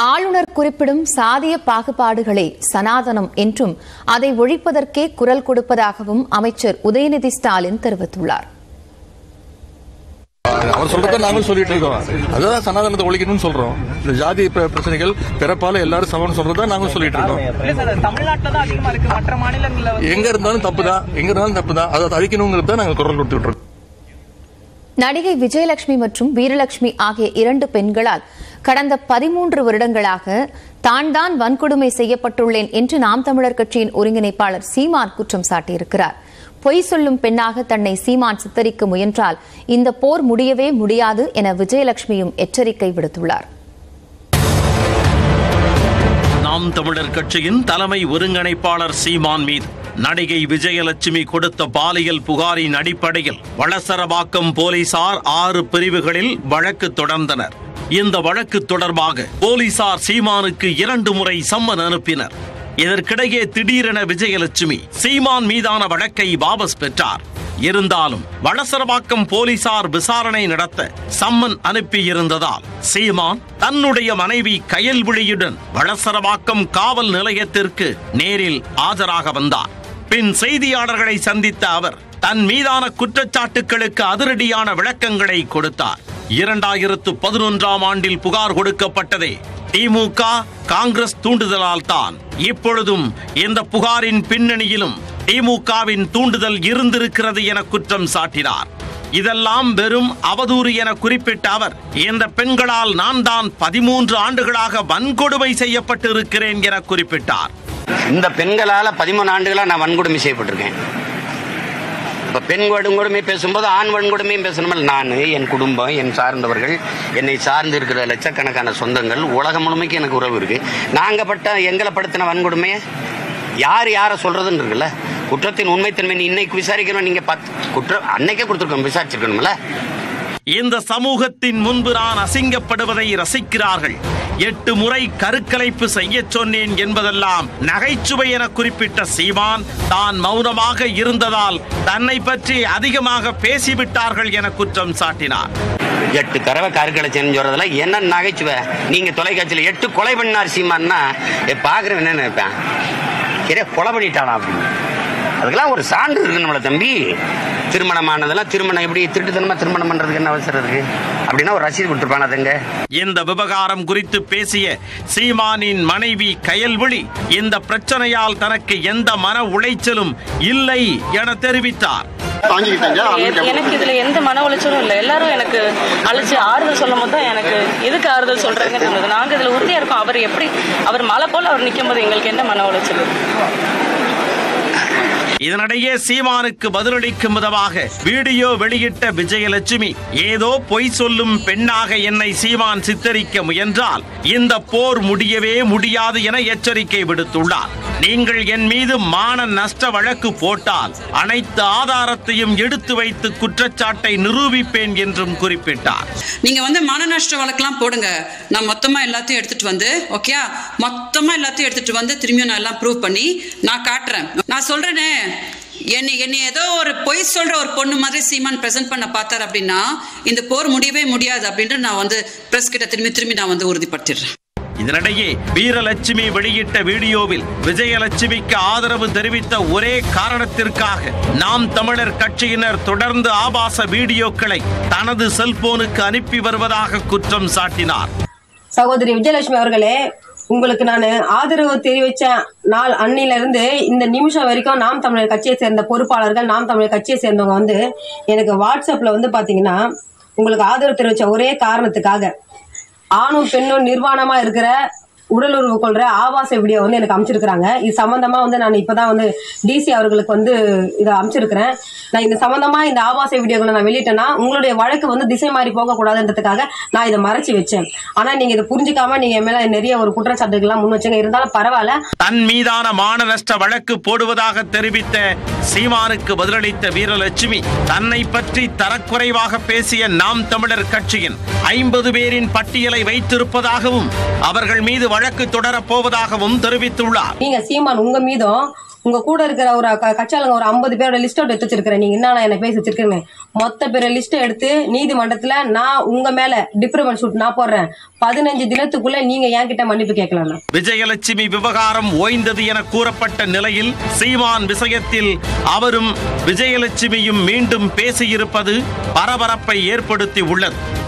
ஆளுநர் குறிப்பிடும் சாதிய பாகுபாடுகளே சனாதனம் என்றும் அதை ஒழிப்பதற்கே குரல் கொடுப்பதாகவும் அமைச்சர் உதயநிதி ஸ்டாலின் தெரிவித்துள்ளார் அவர் சொல்றத நாங்களும் சொல்லிட்டு இருக்கோம் அதுதான் சனாதனத்தை ஒழிக்கணும்னு சொல்றோம் இந்த ஜாதி பிர- பிரச்சனைகள் பிறப்பால எல்லாரும் சமம்னு சொல்றதா நாங்களும் சொல்லிட்டு இருக்கோம் இல்ல சார் தமிழ்நாட்டுல தான் அதிகமா இருக்கு மற்ற மாநிலங்கள்ல வந்து எங்க இருந்தாலும் தப்பு தான் எங்க இருந்தாலும் தப்பு தான் அதை அழிக்கணுங்கிறது தான் நாங்கள் குரல் கொடுத்துட்டு இருக்கோம் நடிகை விஜயலட்சுமி மற்றும் வீரலட்சுமி ஆகிய இரண்டு பெண்களால் கடந்த பதிமூன்று வருடங்களாக தான் தான் வன்கொடுமை செய்யப்பட்டுள்ளேன் என்று நாம் தமிழர் கட்சியின் ஒருங்கிணைப்பாளர் சீமான் குற்றம் சாட்டியிருக்கிறார் பொய் சொல்லும் பெண்ணாக தன்னை சீமான் சித்தரிக்க முயன்றால் இந்த போர் முடியவே முடியாது என விஜயலட்சுமியும் எச்சரிக்கை விடுத்துள்ளார் நாம் தமிழர் கட்சியின் தலைமை ஒருங்கிணைப்பாளர் சீமான் மீது நடிகை விஜயலட்சுமி கொடுத்த பாலியல் புகாரின் அடிப்படையில் வளசரவாக்கம் போலீசார் ஆறு பிரிவுகளில் வழக்கு தொடர்ந்தனர் இந்த வழக்கு தொடர்பாக போலீசார் சீமானுக்கு இரண்டு முறை சம்மன் அனுப்பினர் இதற்கிடையே திடீரென விஜயலட்சுமி சீமான் மீதான வழக்கை வாபஸ் பெற்றார் இருந்தாலும் வளசரவாக்கம் போலீசார் விசாரணை நடத்த சம்மன் அனுப்பியிருந்ததால் சீமான் தன்னுடைய மனைவி கயல்விழியுடன் வளசரவாக்கம் காவல் நிலையத்திற்கு நேரில் ஆஜராக வந்தார் பின் செய்தியாளர்களை சந்தித்த அவர் தன் மீதான குற்றச்சாட்டுகளுக்கு அதிரடியான விளக்கங்களை கொடுத்தார் இரண்டாயிரத்து பதினொன்றாம் ஆண்டில் புகார் கொடுக்கப்பட்டதே திமுக காங்கிரஸ் தூண்டுதலால் தான் இப்பொழுதும் இந்த புகாரின் பின்னணியிலும் திமுகவின் தூண்டுதல் இருந்திருக்கிறது என குற்றம் சாட்டினார் இதெல்லாம் வெறும் அவதூறு என குறிப்பிட்ட அவர் இந்த பெண்களால் நான் தான் பதிமூன்று ஆண்டுகளாக வன்கொடுமை செய்யப்பட்டு இருக்கிறேன் என குறிப்பிட்டார் இந்த பெண்களால பதிமூணு ஆண்டுகளா நான் வன்கொடுமை செய்யப்பட்டிருக்கேன் இப்ப பெண் வன்கொடுமை பேசும்போது ஆண் வன்கொடுமையும் பேசணுமல் நான் என் குடும்பம் என் சார்ந்தவர்கள் என்னை சார்ந்து இருக்கிற லட்சக்கணக்கான சொந்தங்கள் உலகம் முழுமைக்கு எனக்கு உறவு இருக்கு நாங்க பட்ட எங்களை படுத்தின வன்கொடுமையை யார் யாரை சொல்றதுன்னு இருக்குல்ல குற்றத்தின் உண்மைத்தன்மை நீ இன்னைக்கு விசாரிக்கணும் நீங்க பார்த்து குற்றம் அன்னைக்கே கொடுத்துருக்கோம் விசாரிச்சிருக்கணும்ல இந்த சமூகத்தின் முன்பு நான் அசிங்கப்படுவதை ரசிக்கிறார்கள் எட்டு முறை கருக்கலைப்பு செய்யச் சொன்னேன் என்பதெல்லாம் நகைச்சுவை என குறிப்பிட்ட சீமான் தான் மௌனமாக இருந்ததால் தன்னை பற்றி அதிகமாக பேசிவிட்டார்கள் என குற்றம் சாட்டினார் எட்டு தடவை கருக்களை செஞ்சோறதுல என்ன நகைச்சுவை நீங்க தொலைக்காட்சியில் எட்டு கொலை பண்ணார் சீமான்னா பாக்குறவன் என்ன நினைப்பேன் கிரே கொலை பண்ணிட்டானா அப்படின்னு அதுக்கெல்லாம் ஒரு சான்று இருக்கணும்ல தம்பி திருமணமானதெல்லாம் திருமணம் எப்படி திருட்டுத்தனமா திருமணம் பண்றதுக்கு என்ன அவசரம் இருக்கு அப்படின்னா ஒரு ரசீது கொடுத்துருப்பான் அதுங்க இந்த விவகாரம் குறித்து பேசிய சீமானின் மனைவி கயல்விழி இந்த பிரச்சனையால் தனக்கு எந்த மன உளைச்சலும் இல்லை என தெரிவித்தார் எ- எனக்கு இதுல எந்த மன உளைச்சலும் இல்லை எல்லாரும் எனக்கு அழைச்சு ஆறுதல் சொல்லும் போது தான் எனக்கு எதுக்கு ஆறுதல் சொல்றாங்கன்னு இருந்தது நாங்க இதுல உறுதியா இருக்கோம் அவர் எப்படி அவர் மலை போல அவர் நிக்கும் போது எங்களுக்கு என்ன மன உளைச்சல் இதனிடையே சீமானுக்கு பதிலளிக்கும் விதமாக வீடியோ வெளியிட்ட விஜயலட்சுமி ஏதோ பொய் சொல்லும் பெண்ணாக என்னை சீமான் சித்தரிக்க முயன்றால் இந்த போர் முடியவே முடியாது என எச்சரிக்கை விடுத்துள்ளார் நீங்கள் என் மீது மான நஷ்ட வழக்கு போட்டால் அனைத்து ஆதாரத்தையும் எடுத்து வைத்து குற்றச்சாட்டை நிரூபிப்பேன் என்றும் குறிப்பிட்டார் நீங்க வந்து மான நஷ்ட வழக்கெல்லாம் போடுங்க நான் மொத்தமா எல்லாத்தையும் எடுத்துட்டு வந்து ஓகே மொத்தமா எல்லாத்தையும் எடுத்துட்டு வந்து திரும்பியும் நான் எல்லாம் ப்ரூவ் பண்ணி நான் காட்டுறேன் நான் சொல்றேனே என்னை என்னை ஏதோ ஒரு பொய் சொல்ற ஒரு பொண்ணு மாதிரி சீமான் பிரசன்ட் பண்ண பார்த்தார் அப்படின்னா இந்த போர் முடியவே முடியாது அப்படின்ட்டு நான் வந்து பிரஸ் கிட்ட திரும்பி திரும்பி நான் வந்து உறுதிப்படுத்திடுறேன் இதனிடையே வீரலட்சுமி வெளியிட்ட வீடியோவில் விஜயலட்சுமிக்கு ஆதரவு தெரிவித்த ஒரே காரணத்திற்காக நாம் தமிழர் கட்சியினர் தொடர்ந்து ஆபாச வீடியோக்களை தனது செல்போனுக்கு அனுப்பி வருவதாக குற்றம் சாட்டினார் சகோதரி விஜயலட்சுமி அவர்களே உங்களுக்கு நான் ஆதரவு தெரிவிச்ச நாள் அன்னில இருந்து இந்த நிமிஷம் வரைக்கும் நாம் தமிழர் கட்சியை சேர்ந்த பொறுப்பாளர்கள் நாம் தமிழர் கட்சியை சேர்ந்தவங்க வந்து எனக்கு வாட்ஸ்அப்ல வந்து பாத்தீங்கன்னா உங்களுக்கு ஆதரவு தெரிவிச்ச ஒரே காரணத்துக்காக ஆணும் பெண்ணும் நிர்வாணமா இருக்கிற உடலுறவு கொள்ற ஆபாச வீடியோ வந்து எனக்கு அமைச்சிருக்கிறாங்க இது சம்பந்தமா வந்து நான் இப்பதான் வந்து டிசி அவர்களுக்கு வந்து இதை அமைச்சிருக்கிறேன் நான் இந்த சம்பந்தமா இந்த ஆபாச வீடியோக்களை நான் வெளியிட்டேன்னா உங்களுடைய வழக்கு வந்து திசை மாறி போக கூடாதுன்றதுக்காக நான் இதை மறைச்சு வச்சேன் ஆனா நீங்க இதை புரிஞ்சுக்காம நீங்க என் மேல நிறைய ஒரு குற்றச்சாட்டுகள்லாம் முன் வச்சுங்க இருந்தாலும் பரவாயில்ல தன் மீதான மான நஷ்ட வழக்கு போடுவதாக தெரிவித்த சீமானுக்கு பதிலளித்த வீரலட்சுமி தன்னை பற்றி தரக்குறைவாக பேசிய நாம் தமிழர் கட்சியின் ஐம்பது பேரின் பட்டியலை வைத்திருப்பதாகவும் அவர்கள் மீது வழக்கு வழக்கு தொடரப் போவதாகவும் தெரிவித்துள்ளார் நீங்க சீமான் உங்க மீதும் உங்க கூட இருக்கிற ஒரு க- கட்சியாளுங்க ஒரு ஐம்பது பேரோட லிஸ்ட் அவுட் எடுத்து வச்சிருக்கிறேன் நீங்க என்ன என்ன பேசி வச்சிருக்கீங்க மொத்த பேர லிஸ்ட் எடுத்து நீதிமன்றத்துல நான் உங்க மேல டிப்ரமன் ஷூட் நான் போடுறேன் பதினஞ்சு தினத்துக்குள்ள நீங்க என்கிட்ட மன்னிப்பு கேட்கலாம் விஜயலட்சுமி விவகாரம் ஓய்ந்தது என கூறப்பட்ட நிலையில் சீமான் விஷயத்தில் அவரும் விஜயலட்சுமியும் மீண்டும் பேசியிருப்பது பரபரப்பை ஏற்படுத்தி உள்ளது